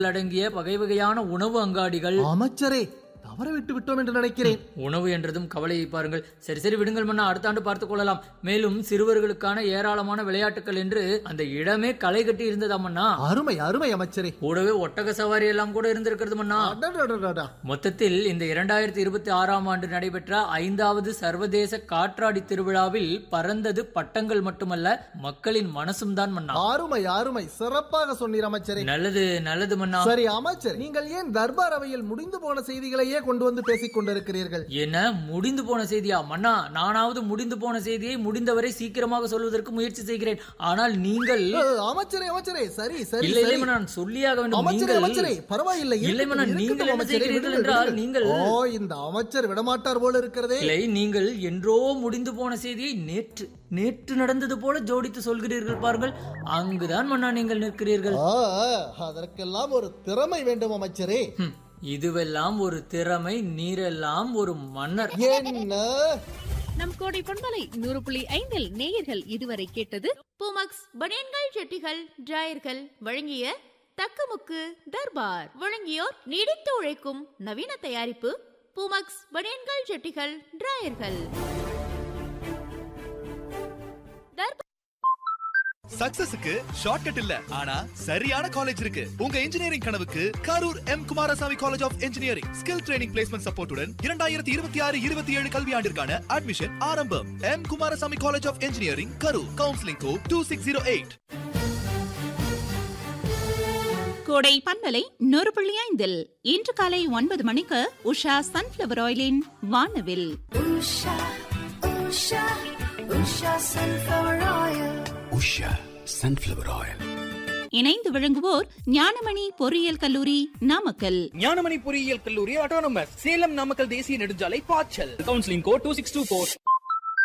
அடங்கிய வகை வகையான உணவு அங்காடிகள் அமைச்சரே தவற விட்டு விட்டோம் என்று நினைக்கிறேன் உணவு என்றதும் கவலையை பாருங்கள் சரி சரி விடுங்கள் மன்னா அடுத்த ஆண்டு பார்த்துக் கொள்ளலாம் மேலும் சிறுவர்களுக்கான ஏராளமான விளையாட்டுகள் என்று அந்த இடமே களை கட்டி இருந்ததாம் மன்னா அருமை அருமை அமைச்சரே கூடவே ஒட்டக சவாரி எல்லாம் கூட இருந்திருக்கிறது மன்னா அடடடடடா. மொத்தத்தில் இந்த இரண்டாயிரத்தி இருபத்தி ஆறாம் ஆண்டு நடைபெற்ற ஐந்தாவது சர்வதேச காற்றாடி திருவிழாவில் பறந்தது பட்டங்கள் மட்டுமல்ல மக்களின் மனசும் தான் மன்னா அருமை அருமை சிறப்பாக சொன்னீர் அமைச்சரே நல்லது நல்லது மன்னா சரி அமைச்சர் நீங்கள் ஏன் தர்பார் அவையில் முடிந்து போன செய்திகளையே கொண்டு வந்து பேசிக் கொண்டிருக்கிறீர்கள் என்ன முடிந்து போன செய்தியா மன்னா நானாவது முடிந்து போன செய்தியை முடிந்தவரை சீக்கிரமாக சொல்வதற்கு முயற்சி செய்கிறேன் ஆனால் நீங்கள் அஹ், அமைச்சரே அமைச்சரே சரி சரி இல்லை இல்லை சரி. மன்னா, நான் சொல்லியாக வேண்டும் அமைச்சரே அமைச்சரே நீங்கள் பரவாயில்லை இல்லை மன்னா, இருக்கட்டும், நீங்கள் இருக்கட்டும், என்ன அமைச்சரே, செய்கிறீர்கள் விடுங்கள், என்றால் விடுங்கள். நீங்கள் ஓ இந்த அமைச்சர் விடமாட்டார் போல இருக்கிறதே இல்லை நீங்கள் என்றோ முடிந்து போன செய்தியை நேற்று நேற்று நடந்தது போல ஜோடித்து சொல்கிறீர்கள் பாருங்கள் அங்குதான் மன்னா நீங்கள் நிற்கிறீர்கள் ஆ, அதற்கெல்லாம் ஒரு திறமை வேண்டும் அமைச்சரே ஹம், இதுவெல்லாம் ஒரு திறமை நீரெல்லாம் ஒரு மன்னர் என்ன நம் கோடை பொன்மலை நூறு புள்ளி ஐந்தில் நேயர்கள் இதுவரை கேட்டது பூமக்ஸ் பனியன்கள் ஜெட்டிகள் டிராயர்கள் வழங்கிய தக்கமுக்கு தர்பார் வழங்கியோர் நீடித்து உழைக்கும் நவீன தயாரிப்பு பூமக்ஸ் பனியன்கள் ஜெட்டிகள் டிராயர்கள் சக்சஸுக்கு ஷார்ட்கட் இல்ல ஆனா சரியான காலேஜ் இருக்கு உங்க இன்ஜினியரிங் கனவுக்கு Karur M Kumarasamy college of engineering skill training placement சப்போர்ட்டுடன் இரண்டாயிரத்தி இருபத்தி ஆறு இருபத்தி ஏழு கல்வியாண்டிற்கான அட்மிஷன் ஆரம்பம் M Kumarasamy college of engineering Karur counselling code two six zero eight Kodai பண்பலை நூறு புள்ளி ஐந்தில் இன்று காலை ஒன்பது மணிக்கு உஷா சன்ஃபிளவர் ஆயிலின் வானவில் உஷா சன்ஃப்ளவர் ஆயில் இணைந்து விளங்குவோர் ஞானமணி பொறியியல் கல்லூரி நாமக்கல் ஞானமணி பொறியியல் கல்லூரி ஆட்டோனமஸ் சேலம் நாமக்கல் தேசிய நெடுஞ்சாலை பாய்ச்சல் counselling code two six two four